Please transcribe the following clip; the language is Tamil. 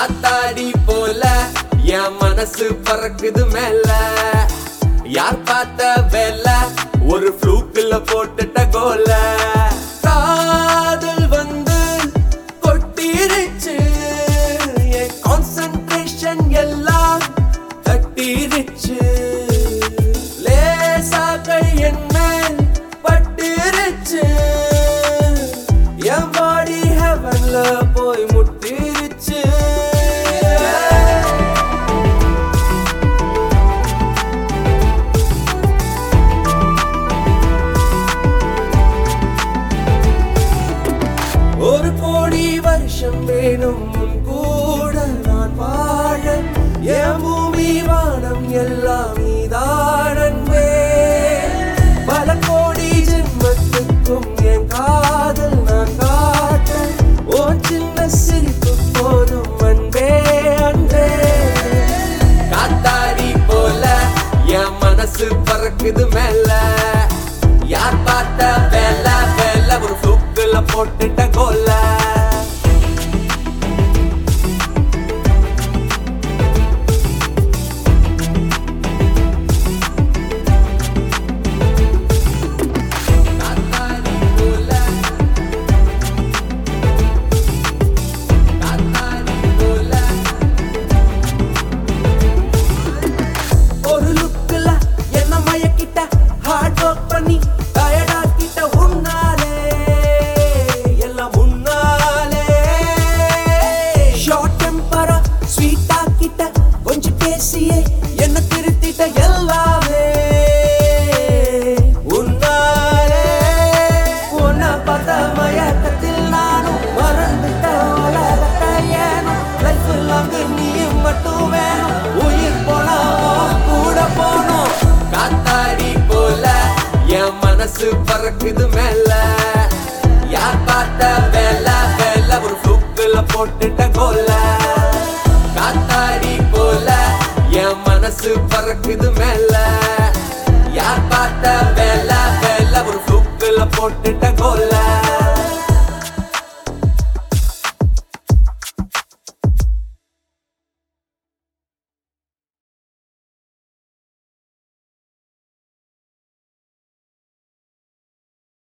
காத்தாடி போல என் மனசு பறக்குது மேல யார் பார்த்த வேலை ஒரு ஃப்ளூக்குல போட்டுட்ட கோல காதல் வந்து கொட்டிருச்சு என் கான்சன்ட்ரேஷன் எல்லாம் தட்டிருச்சு லேசா கை என் மேல் பட்டிருச்சு என் பாடி ஹெவன்ல போய் முட்டிருச்சு ஒரு கோடி வருஷம் வேணும் உன் கூட நான் வாழ என் பூமி வானம் எல்லாம் நீதானன்பே பல கோடி ஜென்மத்துக்கும் என் காதல் நான் காட்ட ஓ சின்ன சிரிப்பு போதும் அன்பே அன்பே காத்தாடி போல என் மனசு பறக்குது மேல யார் பார்த்த வேலை வேலை ஒரு ஃப்ளூக்குல போட்டுட்ட கோல காத்தாடி போல காத்தாடி போல ஒரு லுக்குல என்ன மயக்கிட்ட ஹார்ட் ஒர்க் பண்ணி டயர்டாக்கிட்ட உன்னாலே எல்லாம் முன்னாலே ஷார்ட் டெம்பரா ஸ்வீட் ஆக்கிட்ட கொஞ்சம் பேசியே என்ன திருத்திட்ட எல்லாமே உன்னாலே உன்னை பார்த்த மயக்கத்தில் நானும் மறந்துட்ட உலகத்தை ஏனும் லைஃப் லாங் நீயும் மட்டும் வேணும் உயிர் போனா உன் கூட போனோம் காத்தாடி போல என் மனசு பறக்குது மேல யார் பார்த்த வேலை வேலை ஒரு ஃப்ளூக்குல போட்டுட்ட கோல காத்தாடி போல என் மனசு பறக்குது மேல யார் பார்த்த வேலை வேலை ஒரு ஃப்ளூக்குல போட்டுட்ட